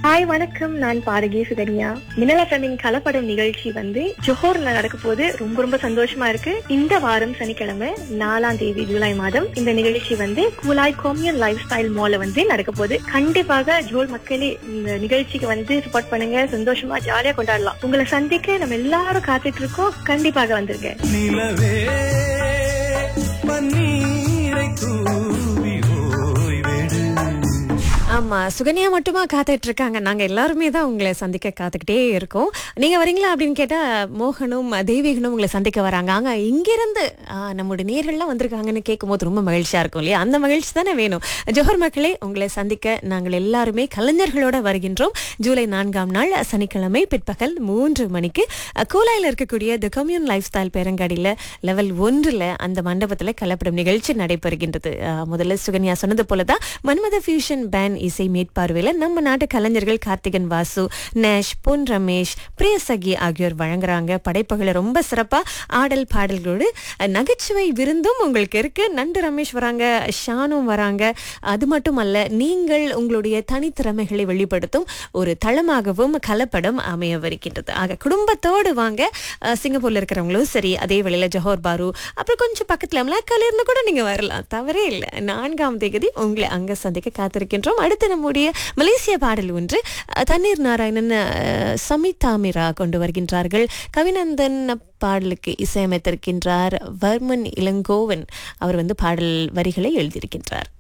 hi வணக்கம் நான் பாரகி சுகன்யா மினல் எஃப்எம்மின் கலப்படம் நிகழ்ச்சி வந்து ஜோஹர்ல நடக்க போது ரொம்ப ரொம்ப சந்தோஷமா இருக்கு இந்த வாரம் சனிக்கிழமை நாலாம் தேதி ஜூலை மாதம் இந்த நிகழ்ச்சி வந்து கூலாய் கோமியன் லைஃப் ஸ்டைல் மால்ல வந்து நடக்க போகுது கண்டிப்பாக ஜோல் மக்களே இந்த நிகழ்ச்சிக்கு வந்து சப்போர்ட் பண்ணுங்க சந்தோஷமா ஜாலியா கொண்டாடலாம் உங்களை சந்திக்க நம்ம எல்லாரும் காத்துட்டு இருக்கோம் கண்டிப்பாக வந்துருங்க நிலவே பன்னீரை தூவி ஓய்வெடு ஆமா சுகன்யா மட்டுமா காத்துட்டு இருக்காங்க நாங்க எல்லாருமே தான் உங்களை சந்திக்க காத்துக்கிட்டே இருக்கோம் நீங்க வரீங்களா அப்படின்னு கேட்டா மோகனும் தெய்வீகனும் உங்களை சந்திக்க வராங்க அங்க இங்கிருந்து ஆ, நம்முடைய நேர்கள்லாம் வந்திருக்காங்கன்னு கேட்கும்போது ரொம்ப மகிழ்ச்சியா இருக்கும் இல்லையா அந்த மகிழ்ச்சி தானே வேணும் ஜோஹர் மக்களே உங்களை சந்திக்க நாங்கள் எல்லாருமே கலைஞர்களோட வருகின்றோம் ஜூலை நான்காம் நாள் சனிக்கிழமை பிற்பகல் மூன்று மணிக்கு அ, கூலாயில இருக்கக்கூடிய தி கம்யூன் லைஃப் ஸ்டைல் பேரங்காடியில லெவல் ஒன்றுல அந்த மண்டபத்துல கலப்படம் நிகழ்ச்சி நடைபெறுகின்றது அ, முதல்ல சுகன்யா சொன்னது போலதான் மன்மத ஃபியூஷன் பேண்ட் இசை மேற்பார்வையில நம்ம நாட்டு கலைஞர்கள் கார்த்திகன் வாசு நேஷ் பொன் ரமேஷ் பிரியசகி ஆகியோர் வழங்குறாங்க படைப்புகளை ரொம்ப சிறப்பா ஆடல் பாடல்களோடு அ, நகைச்சுவை விருந்தும் உங்களுக்கு இருக்கு நண்டு ரமேஷ் வராங்க ஷானும் வராங்க அது மட்டுமல்ல நீங்கள் உங்களுடைய தனித்திறமைகளை வெளிப்படுத்தும் ஒரு தளமாகவும் கலப்படம் அமையவிருக்கின்றது ஆக குடும்பத்தோடு வாங்க அஹ், சிங்கப்பூர்ல இருக்கிறவங்களும் சரி அதே வேளையில ஜோஹர் பாரு அப்புறம் கொஞ்சம் பக்கத்துல மலாக்கால இருந்து கூட நீங்க வரலாம் தவறே இல்லை நான்காம் தேதி உங்களை அங்க சந்திக்க காத்திருக்கின்றோம் அடுத்து நம்முடைய மலேசிய பாடல் ஒன்று அஹ், தண்ணீர் நாராயணன் அஹ், சமிதாமிரா கொண்டு வருகின்றார்கள் கவிநந்தன் பாடலுக்கு இசையமைத்திருக்கின்றார் வர்மன் இளங்கோவன் அவர் வந்து பாடல் வரிகளை எழுதியிருக்கின்றார்